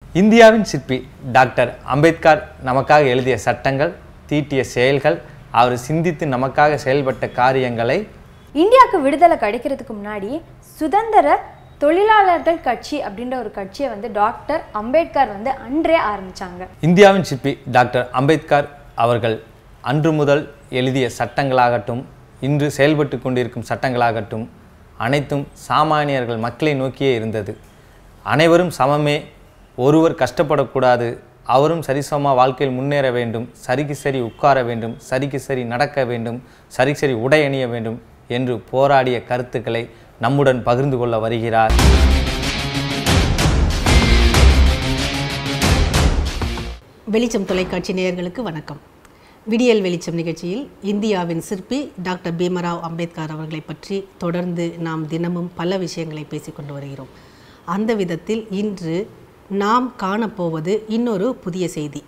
இந்தியாவின் சிற்பி டாக்டர் அம்பேத்கர் நமக்காக எழுதிய சட்டங்கள் தீட்டிய செயல்கள் அவர் சிந்தித்து நமக்காக செயல்பட்ட காரியங்களை இந்தியாவுக்கு விடுதலை கிடைக்கிறதுக்கு முன்னாடி சுதந்திர தொழிலாளர்கள் கட்சி அப்படின்ற ஒரு கட்சியை வந்து டாக்டர் அம்பேத்கர் வந்து அன்றே ஆரம்பிச்சாங்க இந்தியாவின் சிற்பி டாக்டர் அம்பேத்கர் அவர்கள் அன்று முதல் எழுதிய சட்டங்களாகட்டும் இன்று செயல்பட்டு கொண்டிருக்கும் சட்டங்களாகட்டும் அனைத்தும் சாமானியர்கள் மக்களை நோக்கியே இருந்தது அனைவரும் சமமே ஒருவர் கஷ்டப்படக்கூடாது அவரும் சரிசமமாக வாழ்க்கையில் முன்னேற வேண்டும் சரிக்கு சரி உட்கார வேண்டும் சரிக்கு சரி நடக்க வேண்டும் சரிக்கு சரி உடை அணிய வேண்டும் என்று போராடிய கருத்துக்களை நம்முடன் பகிர்ந்து கொள்ள வருகிறார் வெளிச்சம் தொலைக்காட்சி நேயர்களுக்கு வணக்கம் விடியல் வெளிச்சம் நிகழ்ச்சியில் இந்தியாவின் சிற்பி டாக்டர் பீமராவ் அம்பேத்கர் அவர்களை பற்றி தொடர்ந்து நாம் தினமும் பல விஷயங்களை பேசிக்கொண்டு வருகிறோம் அந்த விதத்தில் இன்று நாம் காணப்போவது இன்னொரு புதிய செய்தி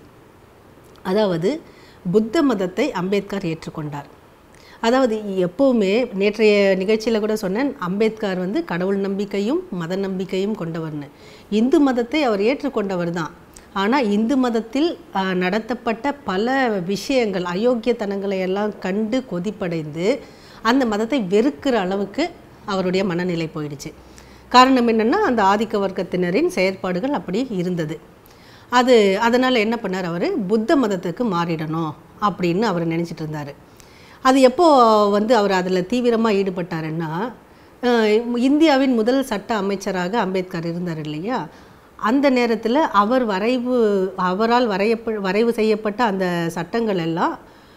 அதாவது புத்த மதத்தை அம்பேத்கர் ஏற்றுக்கொண்டார் அதாவது எப்போவுமே நேற்றைய நிகழ்ச்சியில் கூட சொன்னேன் அம்பேத்கர் வந்து கடவுள் நம்பிக்கையும் மத நம்பிக்கையும் கொண்டவர்னு இந்து மதத்தை அவர் ஏற்றுக்கொண்டவர் தான் ஆனால் இந்து மதத்தில் ஆஹ், நடத்தப்பட்ட பல விஷயங்கள் அயோக்கியத்தனங்களை எல்லாம் கண்டு கொதிப்படைந்து அந்த மதத்தை வெறுக்கிற அளவுக்கு அவருடைய மனநிலை போயிடுச்சு காரணம் என்னென்னா அந்த ஆதிக்க வர்க்கத்தினரின் செயற்பாடுகள் அப்படி இருந்தது அது அதனால் என்ன பண்ணார் அவர் புத்த மதத்துக்கு மாறிடணும் அப்படின்னு அவர் நினச்சிட்டு இருந்தார் அது எப்போ வந்து அவர் அதில் தீவிரமாக ஈடுபட்டாருன்னா அஹ், இந்தியாவின் முதல் சட்ட அமைச்சராக அம்பேத்கர் இருந்தார் இல்லையா அந்த நேரத்தில் அவர் வரைவு அவரால் வரையப்ப வரைவு செய்யப்பட்ட அந்த சட்டங்கள் எல்லாம்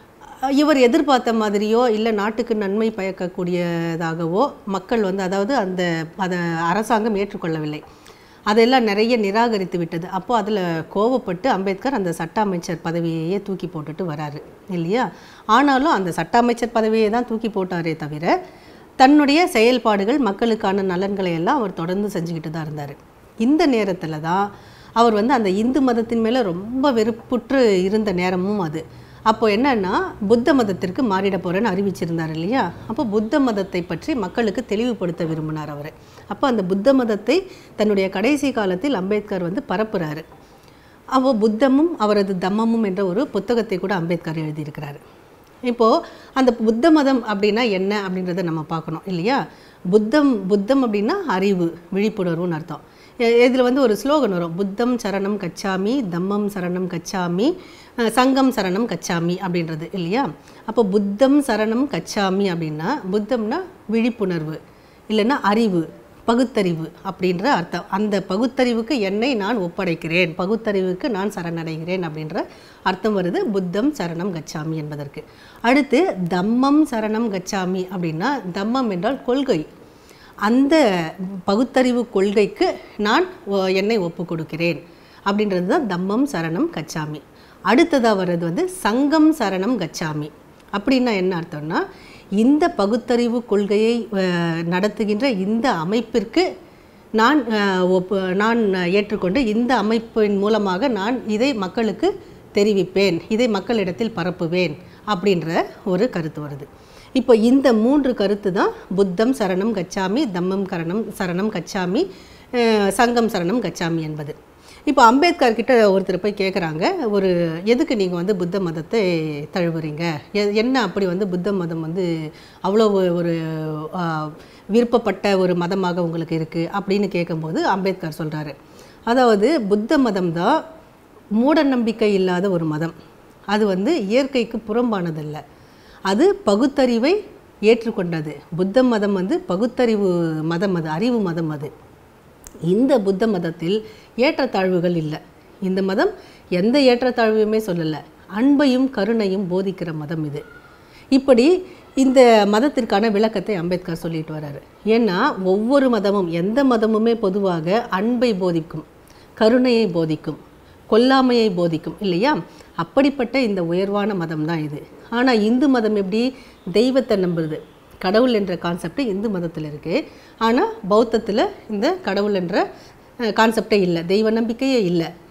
இவர் எதிர்பார்த்த மாதிரியோ இல்லை நாட்டுக்கு நன்மை பயக்கக்கூடியதாகவோ மக்கள் வந்து அதாவது அந்த அதை அரசாங்கம் ஏற்றுக்கொள்ளவில்லை அதெல்லாம் நிறைய நிராகரித்து விட்டது அப்போ அதில் கோவப்பட்டு அம்பேத்கர் அந்த சட்ட அமைச்சர் பதவியையே தூக்கி போட்டுட்டு வராரு இல்லையா ஆனாலும் அந்த சட்ட அமைச்சர் பதவியை தான் தூக்கி போட்டாரே தவிர தன்னுடைய செயல்பாடுகள் மக்களுக்கான நலன்களை எல்லாம் அவர் தொடர்ந்து செஞ்சுக்கிட்டு தான் இருந்தார் இந்த நேரத்தில் தான் அவர் வந்து அந்த இந்து மதத்தின் மேலே ரொம்ப வெறுப்புற்று இருந்த நேரமும் அது அப்போ என்னன்னா புத்த மதத்திற்கு மாறிட போகிறேன்னு அறிவிச்சிருந்தார் இல்லையா அப்போ புத்த மதத்தை பற்றி மக்களுக்கு தெளிவுபடுத்த விரும்பினார் அவர் அப்போ அந்த புத்த மதத்தை தன்னுடைய கடைசி காலத்தில் அம்பேத்கர் வந்து பரப்புறாரு அப்போ புத்தமும் அவரது தம்மமும் என்ற ஒரு புத்தகத்தை கூட அம்பேத்கர் எழுதியிருக்கிறாரு இப்போது அந்த புத்த மதம் அப்படின்னா என்ன அப்படின்றத நம்ம பார்க்கணும் இல்லையா புத்தம் புத்தம் அப்படின்னா அறிவு விழிப்புணர்வுன்னு அர்த்தம் இதில் வந்து ஒரு ஸ்லோகன் வரும் புத்தம் சரணம் கச்சாமி தம்மம் சரணம் கச்சாமி அஹ், சங்கம் சரணம் கச்சாமி அப்படின்றது இல்லையா அப்போ புத்தம் சரணம் கச்சாமி அப்படின்னா புத்தம்னா விழிப்புணர்வு இல்லைன்னா அறிவு பகுத்தறிவு அப்படின்ற அர்த்தம் அந்த பகுத்தறிவுக்கு என்னை நான் ஒப்படைக்கிறேன் பகுத்தறிவுக்கு நான் சரணடைகிறேன் அப்படின்ற அர்த்தம் வருது புத்தம் சரணம் கச்சாமி என்பதற்கு அடுத்து தம்மம் சரணம் கச்சாமி அப்படின்னா தம்மம் என்றால் கொள்கை அந்த பகுத்தறிவு கொள்கைக்கு நான் ஒ- என்னை ஒப்பு கொடுக்கிறேன் அப்படின்றது தான் தம்மம் சரணம் கச்சாமி அடுத்ததாக வர்றது வந்து சங்கம் சரணம் கச்சாமி அப்படின்னா என்ன அர்த்தம்னா இந்த பகுத்தறிவு கொள்கையை அஹ், நடத்துகின்ற இந்த அமைப்பிற்கு நான் அஹ், ஒப்பு நான் ஏற்றுக்கொண்டு இந்த அமைப்பின் மூலமாக நான் இதை மக்களுக்கு தெரிவிப்பேன் இதை மக்களிடத்தில் பரப்புவேன் அப்படின்ற ஒரு கருத்து வருது இப்போ இந்த மூன்று கருத்து தான் புத்தம் சரணம் கச்சாமி தம்மம் கரணம் சரணம் கச்சாமி அஹ், சங்கம் சரணம் கச்சாமி என்பது இப்போ அம்பேத்கர் கிட்ட ஒருத்தர் போய் கேட்குறாங்க ஒரு எதுக்கு நீங்கள் வந்து புத்த மதத்தை தழுவுறீங்க எ- என்ன அப்படி வந்து புத்த மதம் வந்து அவ்வளோ ஒரு ஆ, விருப்பப்பட்ட ஒரு மதமாக உங்களுக்கு இருக்குது அப்படின்னு கேட்கும்போது அம்பேத்கர் சொல்கிறாரு அதாவது புத்த மதம் தான் மூட நம்பிக்கை இல்லாத ஒரு மதம் அது வந்து இயற்கைக்கு புறம்பானதல்ல அது பகுத்தறிவை ஏற்றுக்கொண்டது புத்த மதம் வந்து பகுத்தறிவு மதம் அது அறிவு மதம் அது இந்த புத்த மதத்தில் ஏற்றத்தாழ்வுகள் இல்லை இந்த மதம் எந்த ஏற்றத்தாழ்வையுமே சொல்லலை அன்பையும் கருணையும் போதிக்கிற மதம் இது இப்படி இந்த மதத்திற்கான விளக்கத்தை அம்பேத்கர் சொல்லிட்டு வராரு ஏன்னா ஒவ்வொரு மதமும் எந்த மதமுமே பொதுவாக அன்பை போதிக்கும் கருணையை போதிக்கும் கொல்லாமையை போதிக்கும் இல்லையா அப்படிப்பட்ட இந்த உயர்வான மதம் தான் இது ஆனால் இந்து மதம் எப்படி தெய்வத்தை நம்புறது கடவுள் என்ற கான்செப்ட் இந்து மதத்தில் இருக்குது ஆனால் பௌத்தத்தில் இந்த கடவுள் என்ற கான்செப்டே இல்லை தெய்வ நம்பிக்கையே இல்லை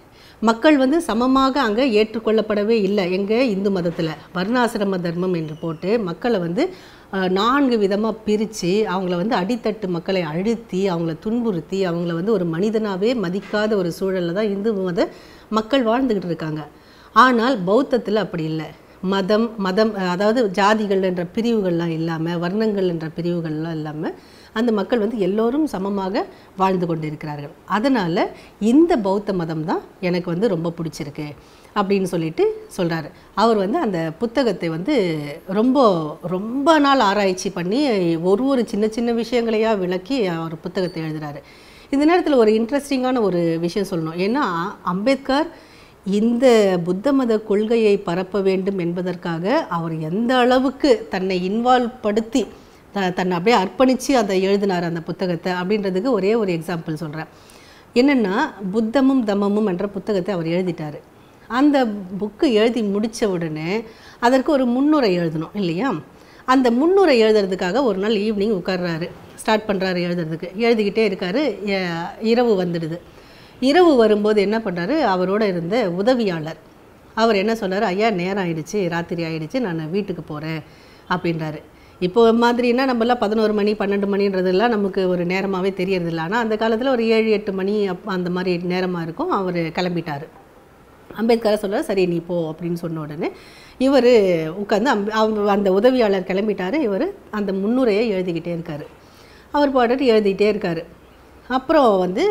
மக்கள் வந்து சமமாக அங்கே ஏற்றுக்கொள்ளப்படவே இல்லை எங்கள் இந்து மதத்தில் வர்ணாசிரம தர்மம் என்று போட்டு மக்களை வந்து அஹ், நான்கு விதமாக பிரித்து அவங்கள வந்து அடித்தட்டு மக்களை அழுத்தி அவங்கள துன்புறுத்தி அவங்கள வந்து ஒரு மனிதனாகவே மதிக்காத ஒரு சூழலில் தான் இந்து மத மக்கள் வாழ்ந்துக்கிட்டு இருக்காங்க ஆனால் பௌத்தத்தில் அப்படி இல்லை மதம் மதம் அதாவது ஜாதிகள் என்ற பிரிவுகள்லாம் இல்லாமல் வர்ணங்கள் என்ற பிரிவுகள்லாம் இல்லாமல் அந்த மக்கள் வந்து எல்லோரும் சமமாக வாழ்ந்து கொண்டிருக்கிறார்கள் அதனால் இந்த பௌத்த மதம் தான் எனக்கு வந்து ரொம்ப பிடிச்சிருக்கு அப்படின்னு சொல்லிட்டு சொல்கிறாரு அவர் வந்து அந்த புத்தகத்தை வந்து ரொம்ப ரொம்ப நாள் ஆராய்ச்சி பண்ணி ஒரு ஒரு சின்ன சின்ன விஷயங்களையாக விளக்கி அவர் புத்தகத்தை எழுதுறாரு இந்த நேரத்தில் ஒரு இன்ட்ரெஸ்டிங்கான ஒரு விஷயம் சொல்லணும் ஏன்னா அம்பேத்கர் இந்த புத்த மத கொள்கையை பரப்ப வேண்டும் என்பதற்காக அவர் எந்த அளவுக்கு தன்னை இன்வால்வ் படுத்தி த தன்னை அப்படியே அர்ப்பணித்து அதை எழுதினார் அந்த புத்தகத்தை அப்படின்றதுக்கு ஒரே ஒரு எக்ஸாம்பிள் சொல்கிறேன் என்னென்னா புத்தமும் தம்மமும் என்ற புத்தகத்தை அவர் எழுதிட்டார் அந்த புக்கு எழுதி முடித்த உடனே அதற்கு ஒரு முன்னுரை எழுதணும் இல்லையா அந்த முன்னுரை எழுதுறதுக்காக ஒரு நாள் ஈவினிங் உட்கார்றாரு ஸ்டார்ட் பண்ணுறாரு எழுதுறதுக்கு எழுதிக்கிட்டே இருக்காரு எ- இரவு வந்துடுது இரவு வரும்போது என்ன பண்ணுறாரு அவரோட இருந்த உதவியாளர் அவர் என்ன சொன்னார் ஐயா நேரம் ஆயிடுச்சு ராத்திரி ஆயிடுச்சு நான் வீட்டுக்கு போகிறேன் அப்படின்றாரு இப்போ மாதிரினா நம்மளாம் பதினோரு மணி பன்னெண்டு மணின்றதெல்லாம் நமக்கு ஒரு நேரமாகவே தெரியறதில்ல ஆனால் அந்த காலத்தில் ஒரு ஏழு எட்டு மணி அப் அந்த மாதிரி நேரமாக இருக்கும் அவர் கிளம்பிட்டார் அம்பேத்கரை சொல்றாரு சரி நீ போ அப்படின்னு சொன்ன உடனே இவர் உட்காந்து அம் அவ- அந்த உதவியாளர் கிளம்பிட்டாரு இவர் அந்த முன்னுரையை எழுதிக்கிட்டே இருக்காரு அவர் பாட்டுட்டு எழுதிக்கிட்டே இருக்காரு அப்புறம் வந்து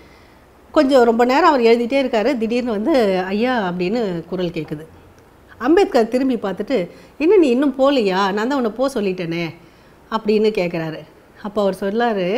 கொஞ்சம் ரொம்ப நேரம் அவர் எழுதிட்டே இருக்காரு திடீர்னு வந்து ஐயா அப்படின்னு குரல் கேட்குது அம்பேத்கர் திரும்பி பார்த்துட்டு என்ன நீ இன்னும் போகலையா நான் தான் உன்னை போக சொல்லிட்டேனே அப்படின்னு கேட்குறாரு அப்போ அவர் சொல்லாரு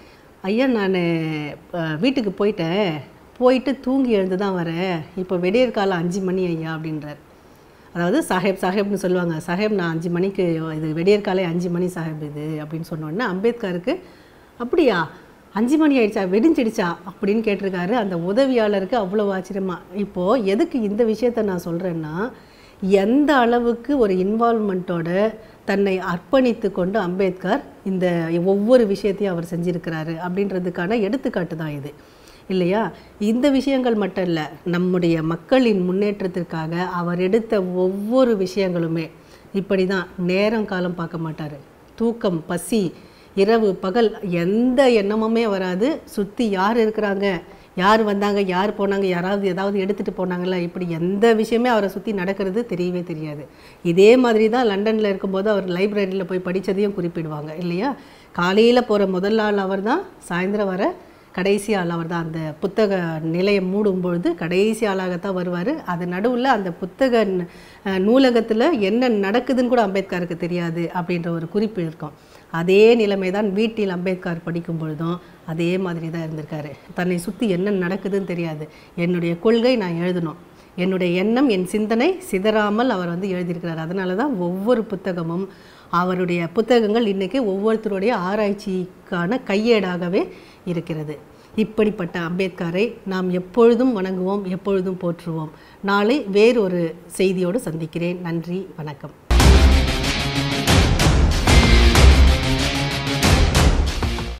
ஐயா நான் வீட்டுக்கு போயிட்டேன் போயிட்டு தூங்கி எழுந்து தான் வரேன் இப்போ விடியற் காலம் அஞ்சு மணி ஐயா அப்படின்றார் அதாவது சாஹேப் சாஹேப்னு சொல்லுவாங்க சாஹேப் நான் அஞ்சு மணிக்கு இது விடியற் காலை அஞ்சு மணி சாஹேப் இது அப்படின்னு சொன்ன உடனே அம்பேத்கருக்கு அப்படியா அஞ்சு மணி ஆயிடுச்சா வெடிஞ்சிடுச்சா அப்படின்னு கேட்டிருக்காரு அந்த உதவியாளருக்கு அவ்வளோ ஆச்சரியமா இப்போது எதுக்கு இந்த விஷயத்த நான் சொல்கிறேன்னா எந்த அளவுக்கு ஒரு இன்வால்மெண்ட்டோட தன்னை அர்ப்பணித்து கொண்டு அம்பேத்கர் இந்த ஒவ்வொரு விஷயத்தையும் அவர் செஞ்சிருக்கிறாரு அப்படின்றதுக்கான எடுத்துக்காட்டு தான் இது இல்லையா இந்த விஷயங்கள் மட்டும் இல்லை நம்முடைய மக்களின் முன்னேற்றத்திற்காக அவர் எடுத்த ஒவ்வொரு விஷயங்களுமே இப்படி தான் நேரம் காலம் பார்க்க மாட்டார் தூக்கம் பசி இரவு பகல் எந்த எண்ணமுமே வராது சுற்றி யார் இருக்கிறாங்க யார் வந்தாங்க யார் போனாங்க யாராவது ஏதாவது எடுத்துகிட்டு போனாங்களா இப்படி எந்த விஷயமே அவரை சுற்றி நடக்கிறது தெரியவே தெரியாது இதே மாதிரி தான் லண்டனில் இருக்கும்போது அவர் லைப்ரரியில் போய் படித்ததையும் குறிப்பிடுவாங்க இல்லையா காலையில் போகிற முதல் ஆள் அவர் தான் சாயந்தரம் வர கடைசி ஆள் அவர் தான் அந்த புத்தக நிலையம் மூடும் பொழுது கடைசி ஆளாகத்தான் வருவார் அது நடுவில் அந்த புத்தக நூலகத்தில் என்ன நடக்குதுன்னு கூட அம்பேத்கருக்கு தெரியாது அப்படின்ற ஒரு குறிப்பு இருக்கும் அதே நிலைமை தான் வீட்டில் அம்பேத்கர் படிக்கும் பொழுதும் அதே மாதிரி தான் இருந்திருக்காரு தன்னை சுற்றி என்ன நடக்குதுன்னு தெரியாது என்னுடைய கொள்கை நான் எழுதணும் என்னுடைய எண்ணம் என் சிந்தனை சிதறாமல் அவர் வந்து எழுதியிருக்கிறார் அதனால தான் ஒவ்வொரு புத்தகமும் அவருடைய புத்தகங்கள் இன்றைக்கி ஒவ்வொருத்தருடைய ஆராய்ச்சிக்கான கையேடாகவே இருக்கிறது இப்படிப்பட்ட அம்பேத்கரை நாம் எப்பொழுதும் வணங்குவோம் எப்பொழுதும் போற்றுவோம் நாளை வேறொரு செய்தியோடு சந்திக்கிறேன் நன்றி வணக்கம்